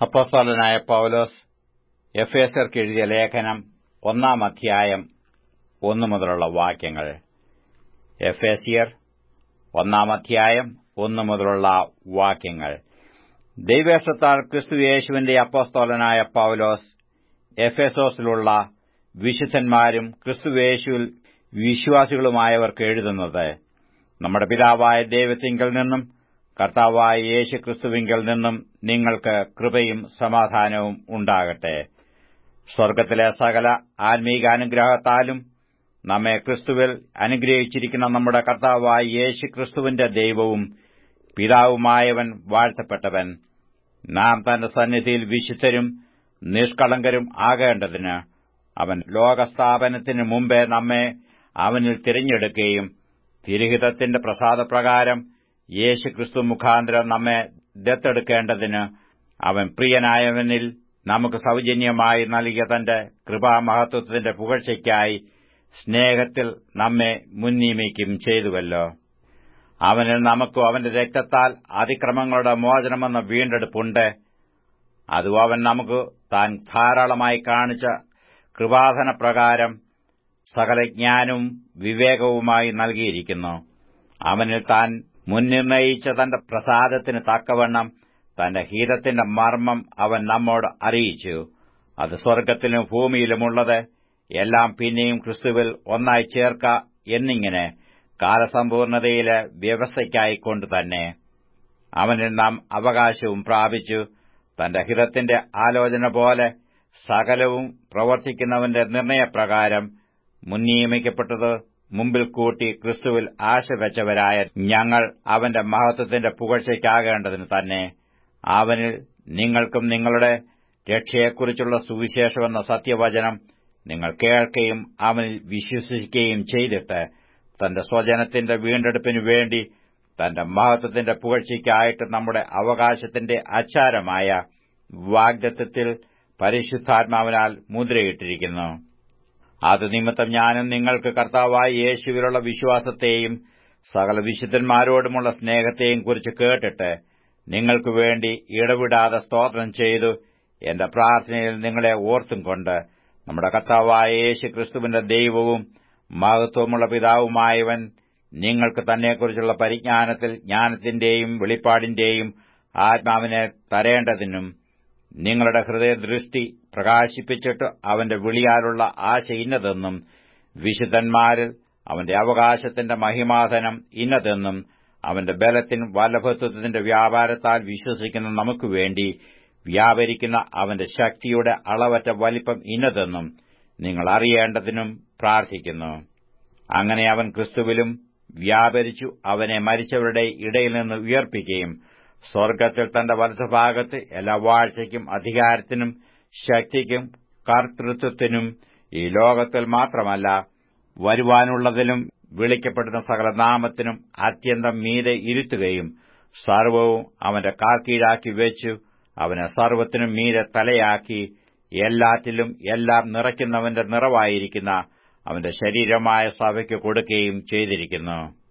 അപ്പോസ്തലനായ പൗലോസ് എഫേസർക്ക് എഴുതിയ ലേഖനം ഒന്നാം അധ്യായം ഒന്നു മുതലുള്ള വാക്യങ്ങൾ എഫേസിയർ ഒന്നാം അധ്യായം ഒന്നു മുതലുള്ള വാക്യങ്ങൾ ദൈവേഷത്താൽ ക്രിസ്തുയേശുവിന്റെ അപ്പോസ്തോലനായ പൗലോസ് എഫേസോസിലുള്ള വിശുദ്ധന്മാരും ക്രിസ്തുവേശുവിൽ വിശ്വാസികളുമായവർക്ക് എഴുതുന്നത് നമ്മുടെ പിതാവായ ദൈവത്തിങ്കൽ നിന്നും കർത്താവായ യേശു ക്രിസ്തുവിങ്കൽ നിന്നും നിങ്ങൾക്ക് കൃപയും സമാധാനവും ഉണ്ടാകട്ടെ സ്വർഗത്തിലെ സകല ആത്മീകാനുഗ്രഹത്താലും നമ്മെ ക്രിസ്തുവിൽ അനുഗ്രഹിച്ചിരിക്കുന്ന നമ്മുടെ കർത്താവായ യേശു ക്രിസ്തുവിന്റെ ദൈവവും പിതാവുമായവൻ വാഴ്ത്തപ്പെട്ടവൻ നാം തന്റെ സന്നിധിയിൽ വിശുദ്ധരും നിഷ്കളങ്കരും ആകേണ്ടതിന് അവൻ ലോകസ്ഥാപനത്തിന് മുമ്പേ നമ്മെ അവനിൽ തിരഞ്ഞെടുക്കുകയും തിരുഹിതത്തിന്റെ പ്രസാദപ്രകാരം യേശുക്രിസ്തു മുഖാന്തരം നമ്മെ ദത്തെടുക്കേണ്ടതിന് അവൻ പ്രിയനായവനിൽ നമുക്ക് സൗജന്യമായി നൽകിയ തന്റെ കൃപാമഹത്വത്തിന്റെ പുകഴ്ചയ്ക്കായി സ്നേഹത്തിൽ നമ്മെ മുൻനിയമിക്കും ചെയ്തുവല്ലോ അവനിൽ നമുക്കും അവന്റെ രക്തത്താൽ അതിക്രമങ്ങളുടെ മോചനമെന്ന വീണ്ടെടുപ്പുണ്ട് അതും അവൻ നമുക്ക് താൻ ധാരാളമായി കാണിച്ച കൃപാധനപ്രകാരം സകല ജ്ഞാനവും വിവേകവുമായി നൽകിയിരിക്കുന്നു അവനിൽ താൻ മുൻനിർണയിച്ച തന്റെ പ്രസാദത്തിന് തക്കവണ്ണം തന്റെ ഹീതത്തിന്റെ മർമ്മം അവൻ നമ്മോട് അറിയിച്ചു അത് സ്വർഗത്തിലും ഭൂമിയിലുമുള്ളത് എല്ലാം പിന്നെയും ക്രിസ്തുവിൽ ഒന്നായി ചേർക്ക എന്നിങ്ങനെ കാലസമ്പൂർണതയിലെ വ്യവസ്ഥയ്ക്കായിക്കൊണ്ട് തന്നെ അവനിൽ നാം അവകാശവും പ്രാപിച്ചു തന്റെ ഹിതത്തിന്റെ ആലോചന പോലെ സകലവും പ്രവർത്തിക്കുന്നവന്റെ നിർണയപ്രകാരം മുൻനിയമിക്കപ്പെട്ടത് മുമ്പിൽ കൂട്ടി ക്രിസ്തുവിൽ ആശ വെച്ചവരായ ഞങ്ങൾ അവന്റെ മഹത്വത്തിന്റെ പുകഴ്ചയ്ക്കാകേണ്ടതിന് തന്നെ അവനിൽ നിങ്ങൾക്കും നിങ്ങളുടെ രക്ഷയെക്കുറിച്ചുള്ള സുവിശേഷമെന്ന സത്യവചനം നിങ്ങൾ കേൾക്കുകയും അവനിൽ വിശ്വസിക്കുകയും ചെയ്തിട്ട് തന്റെ സ്വജനത്തിന്റെ വീണ്ടെടുപ്പിനു വേണ്ടി തന്റെ മഹത്വത്തിന്റെ പുകഴ്ചയ്ക്കായിട്ട് നമ്മുടെ അവകാശത്തിന്റെ അച്ചാരമായ വാഗ്ദത്വത്തിൽ പരിശുദ്ധാത്മാവിനാൽ മുദ്രയിട്ടിരിക്കുന്നു അത് നിമിത്തം ഞാനും നിങ്ങൾക്ക് കർത്താവായ യേശുവിലുള്ള വിശ്വാസത്തെയും സകല വിശുദ്ധന്മാരോടുമുള്ള സ്നേഹത്തെയും കുറിച്ച് കേട്ടിട്ട് നിങ്ങൾക്കു വേണ്ടി ഇടവിടാതെ സ്തോത്രം ചെയ്തു എന്റെ പ്രാർത്ഥനയിൽ നിങ്ങളെ ഓർത്തും കൊണ്ട് നമ്മുടെ കർത്താവായ യേശു ക്രിസ്തുവിന്റെ ദൈവവും മഹത്വമുള്ള പിതാവുമായവൻ നിങ്ങൾക്ക് തന്നെക്കുറിച്ചുള്ള പരിജ്ഞാനത്തിൽ ജ്ഞാനത്തിന്റെയും വെളിപ്പാടിന്റെയും ആത്മാവിനെ തരേണ്ടതിനും നിങ്ങളുടെ ഹൃദയദൃഷ്ടി പ്രകാശിപ്പിച്ചിട്ട് അവന്റെ വിളിയാലുള്ള ആശ ഇന്നതെന്നും വിശുദ്ധന്മാരിൽ അവന്റെ അവകാശത്തിന്റെ മഹിമാധനം ഇന്നതെന്നും അവന്റെ ബലത്തിൻ വല്ലഭത്വത്തിന്റെ വ്യാപാരത്താൽ വിശ്വസിക്കുന്ന നമുക്കു വേണ്ടി വ്യാപരിക്കുന്ന അവന്റെ ശക്തിയുടെ അളവറ്റ വലിപ്പം ഇന്നതെന്നും നിങ്ങൾ അറിയേണ്ടതിനും പ്രാർത്ഥിക്കുന്നു അങ്ങനെ അവൻ ക്രിസ്തുവിലും വ്യാപരിച്ചു അവനെ മരിച്ചവരുടെ ഇടയിൽ നിന്ന് ഉയർപ്പിക്കുകയും സ്വർഗത്തിൽ തന്റെ വലതുഭാഗത്ത് എല്ലാ വാഴ്ചയ്ക്കും അധികാരത്തിനും ശക്തിക്കും കർത്തൃത്വത്തിനും ഈ ലോകത്തിൽ മാത്രമല്ല വരുവാനുള്ളതിലും വിളിക്കപ്പെടുന്ന സകല നാമത്തിനും അത്യന്തം മീതെ ഇരുത്തുകയും സർവവും അവന്റെ കാൽക്കീഴാക്കി വെച്ചു അവനെ സർവത്തിനും മീതെ തലയാക്കി എല്ലാറ്റിലും എല്ലാം നിറയ്ക്കുന്നവന്റെ നിറവായിരിക്കുന്ന അവന്റെ ശരീരമായ സഭയ്ക്ക് കൊടുക്കുകയും ചെയ്തിരിക്കുന്നു